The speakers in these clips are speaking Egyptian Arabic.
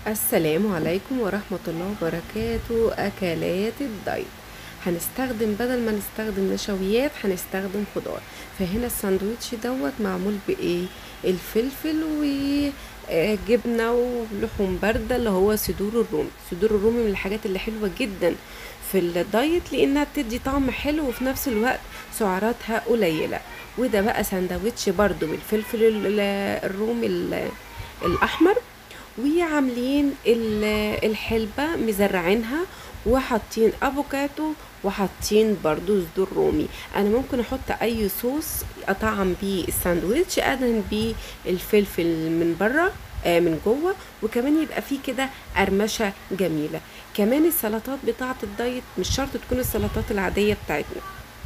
السلام عليكم ورحمة الله وبركاته أكلات الدايت هنستخدم بدل ما نستخدم نشويات هنستخدم خضار فهنا الساندوتش دوت معمول بإيه الفلفل وجبنة ولحوم باردة اللي هو صدور الرومي صدور الرومي من الحاجات اللي حلوة جدا في الدايت لأنها بتدي طعم حلو وفي نفس الوقت سعراتها قليلة وده بقى ساندوتش برضو بالفلفل ال- الرومي ال- الأحمر وعاملين ال- الحلبة مزرعينها وحاطين افوكاتو وحاطين برضو صدور رومي انا ممكن احط اي صوص اطعم بيه الساندوتش ادهن بيه الفلفل من بره آه من جوه وكمان يبقى فيه كده قرمشه جميله كمان السلطات بتاعه الدايت مش شرط تكون السلطات العاديه بتاعتنا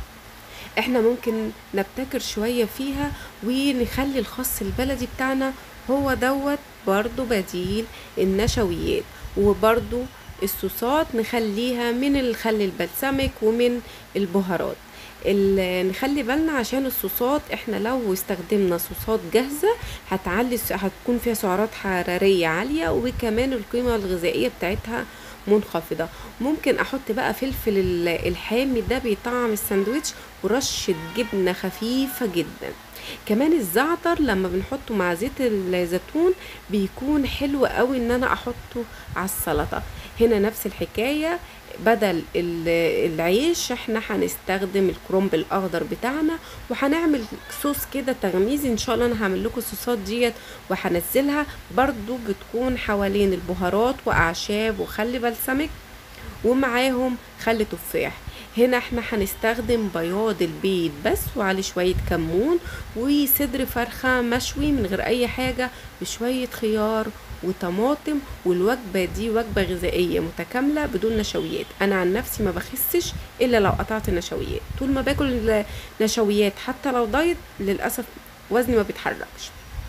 احنا ممكن نبتكر شوية فيها ونخلي الخس البلدي بتاعنا هو دوت برضو بديل النشويات وبرضو الصوصات نخليها من الخل البلسمك ومن البهارات ال- نخلي بالنا عشان الصوصات احنا لو استخدمنا صوصات جاهزة هتعلي هتكون فيها سعرات حرارية عالية وكمان القيمة الغذائية بتاعتها منخفضة ممكن احط بقى فلفل ال- الحامي ده بيطعم الساندوتش ورشة جبنة خفيفة جدا كمان الزعتر لما بنحطه مع زيت الزيتون بيكون حلو قوي ان انا احطه على السلطة هنا نفس الحكاية بدل ال- العيش احنا هنستخدم الكرنب الاخضر بتاعنا وهنعمل صوص كده تغميز ان شاء الله انا هعمل لكم الصوصات ديت وهنزلها برضو بتكون حوالين البهارات واعشاب وخل بلسمك ومعاهم خل تفاح هنا احنا هنستخدم بياض البيض بس وعليه شوية كمون وصدر فرخة مشوي من غير اي حاجة بشوية خيار وطماطم والوجبة دي وجبة غذائية متكاملة بدون نشويات انا عن نفسي ما بخسش الا لو قطعت النشويات طول ما باكل نشويات حتى لو دايت للأسف وزني ما بيتحركش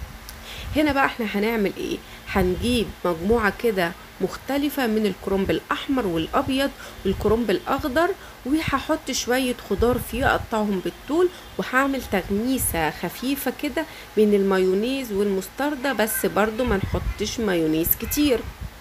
هنا بقى احنا هنعمل ايه هنجيب مجموعة كده مختلفة من الكرنب الأحمر والأبيض والكرنب الأخضر وهحط شوية خضار فيه أقطعهم بالطول وهعمل تغميسة خفيفة كده من المايونيز والمستردة بس برضو ما نحطش مايونيز كتير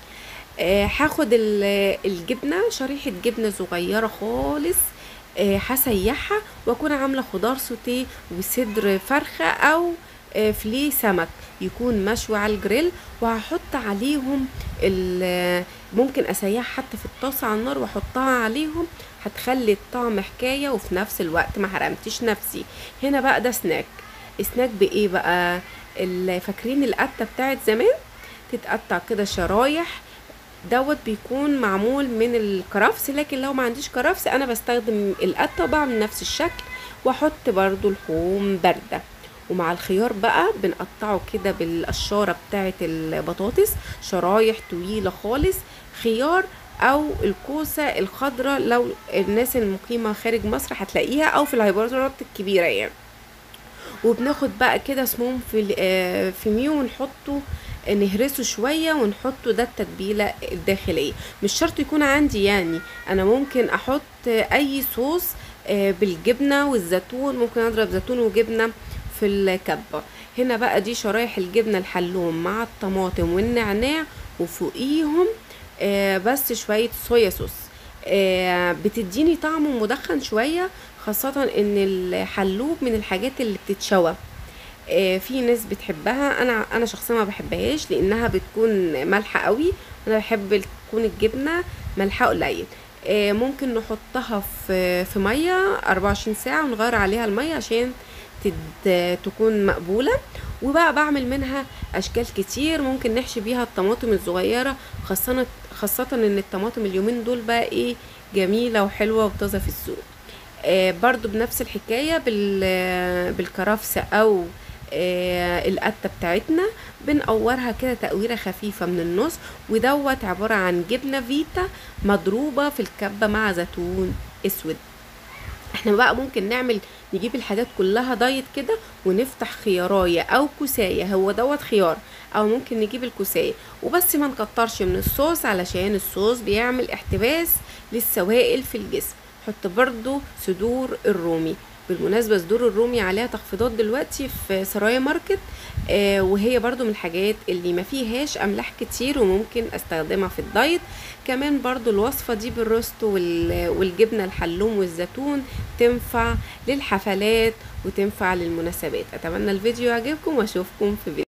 آه هاخد ال- الجبنة شريحة جبنة صغيرة خالص آه، هسيحها واكون عامله خضار سوتيه وصدر فرخه او آه، فيليه سمك يكون مشوي على الجريل وهحط عليهم ال- ممكن اسيحها حتى في الطاسه على النار واحطها عليهم هتخلي الطعم حكايه وفي نفس الوقت ما حرمتش نفسي هنا بقى ده سناك سناك بايه بقى ال- فاكرين القته بتاعت زمان تتقطع كده شرايح دوت بيكون معمول من الكرفس لكن لو ما عنديش كرفس انا بستخدم القطه وبعمل نفس الشكل واحط برضو لحوم بارده ومع الخيار بقى بنقطعه كده بالقشاره بتاعه البطاطس شرايح طويله خالص خيار او الكوسه الخضراء لو الناس المقيمه خارج مصر هتلاقيها او في الهايبرات الكبيره يعني وبناخد بقى كده سموم في ال- آه، في ميو ونحطه آه، نهرسه شوية ونحطه ده التتبيلة الداخلية مش شرط يكون عندي يعني انا ممكن احط آه، اي صوص آه، بالجبنة والزيتون ممكن اضرب زيتون وجبنة في الكبة هنا بقى دي شرايح الجبنة الحلوم مع الطماطم والنعناع وفوقيهم آه، بس شوية صويا صوص آه، بتديني طعم مدخن شوية خاصة ان الحلوب من الحاجات اللي بتتشوى آه، في ناس بتحبها انا انا شخصيا ما بحبهاش لانها بتكون مالحه قوي انا بحب تكون الجبنه ملحها قليل آه، ممكن نحطها في في ميه 24 ساعه ونغير عليها الميه عشان تد... تكون مقبوله وبقى بعمل منها اشكال كتير ممكن نحشي بيها الطماطم الصغيره خاصه خاصه ان الطماطم اليومين دول بقى ايه جميله وحلوه وطازه في السوق آه، برضو بنفس الحكاية بال- بالكرفس أو آه، القتة بتاعتنا بنقورها كده تقويرة خفيفة من النص ودوت عبارة عن جبنة فيتا مضروبة في الكبة مع زيتون اسود احنا بقى ممكن نعمل نجيب الحاجات كلها دايت كده ونفتح خياراية او كوساية هو دوت خيار او ممكن نجيب الكوساية وبس ما نكترش من الصوص علشان الصوص بيعمل احتباس للسوائل في الجسم حط برضو صدور الرومي بالمناسبة صدور الرومي عليها تخفيضات دلوقتي في سرايا ماركت آه وهي برضو من الحاجات اللي ما فيهاش املاح كتير وممكن استخدمها في الدايت كمان برضو الوصفة دي بالروست والجبنة الحلوم والزيتون تنفع للحفلات وتنفع للمناسبات اتمنى الفيديو يعجبكم واشوفكم في فيديو